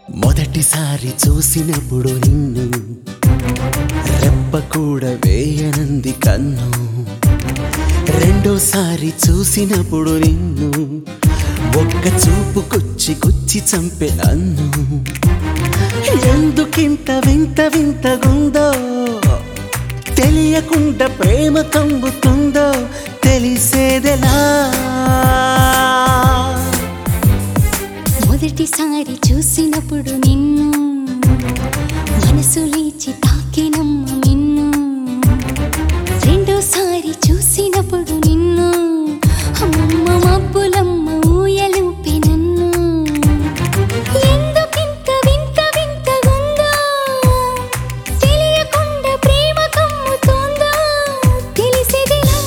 మొదటిసారి చూసినప్పుడు నిన్ను రెప్ప కూడా వేయనంది కన్ను రెండోసారి చూసినప్పుడు నిన్ను ఒక్క చూపు కుచ్చి కుచ్చి చంపే నన్ను ఎందుకింత వింత వింతగుందో తెలియకుండా ప్రేమ కంగుతుందో తెలిసేదెలా మొదటిసారి చూసినప్పుడు నిన్ను మనసు లేచి తాకినమ్మ నిన్ను రెండోసారి చూసినప్పుడు నిన్ను అమ్మమ్మ మబ్బులమ్మ ఊయలుపి నన్ను ఎందుకింత వింత వింతగుందో తెలియకుండా ప్రేమ కమ్ముతోందో తెలిసేదిలా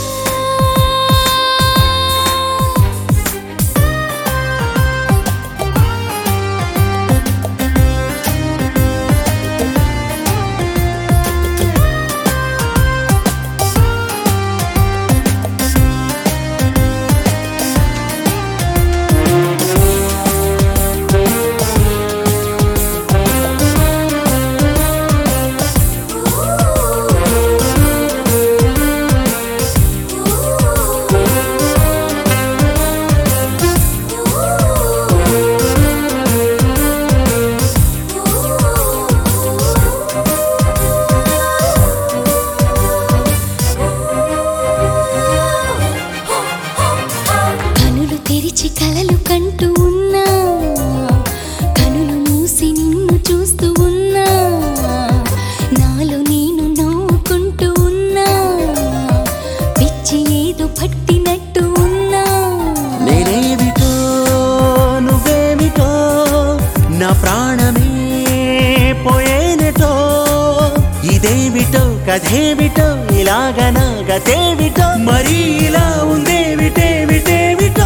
కనులు తెరిచి కలలు కంటూ ఉన్నా కనులు మూసి నిన్ను చూస్తూ ఉన్నా నాలో నేను నవ్వుకుంటూ ఉన్నా పిచ్చి ఏదో పట్టినట్టు ఉన్నా నేనేమిటో నువ్వేమిటో నా ప్రాణమే పోయేనటో ఇదేమిటో కథేమిటో ఇలాగనా గతేమిటో మరీ ఇలా ఉందేమిటేమిటేమిటో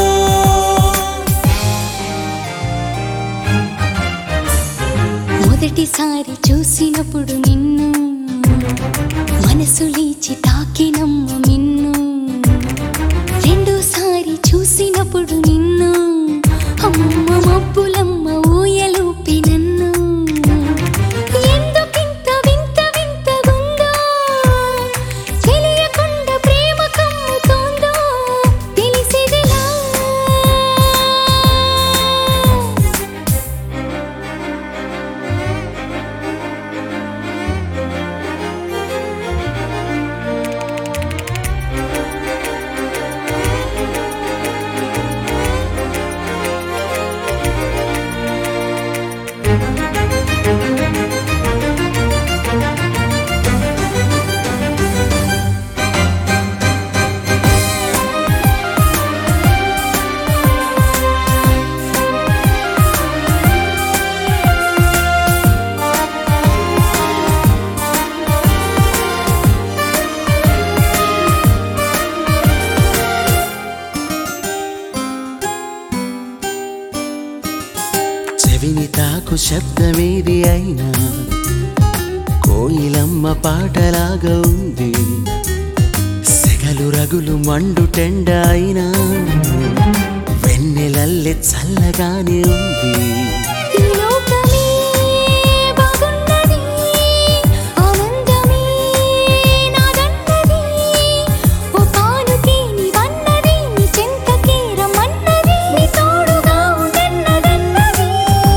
మొదటిసారి చూసినప్పుడు నిన్ను మనసు లేచి తాకినమ్మ నిన్ను రెండోసారి చూసినప్పుడు నిన్ను అమ్మమ్మ మబ్బులమ్మ ఊయలూపి నన్ను ఎందుకింత వింత వింతగుందో తెలియకుండా ప్రేమ కమ్ముతోందో తెలిసేదిలా చెవిని తాకు శబ్దమేది అయినా కోయిలమ్మ పాటలాగా ఉంది సెగలు రగులు మండు టెండ అయినా వెన్నెలల్లె చల్లగానే ఉంది ఈ లోకమే బాగున్నది ఆనందమే నాదన్నది ఓ కానుకే నీవన్నది నీ చెంతకే రమ్మన్నది నీ తోడుగా ఉండన్నదన్నది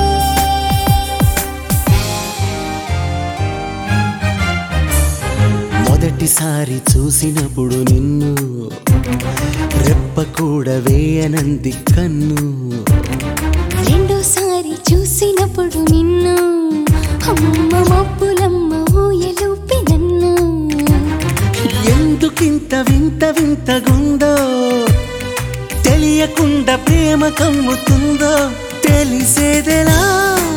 మొదటిసారి చూసినప్పుడు నిన్ను రెప్ప కూడా వేయనంది కన్ను రెండోసారి చూసినప్పుడు నిన్ను అమ్మమ్మ మబ్బులమ్మ ఊయలూపి నన్ను ఎందుకింత వింత వింతగుందో తెలియకుండా ప్రేమ కమ్ముతుందో తెలిసేదెలా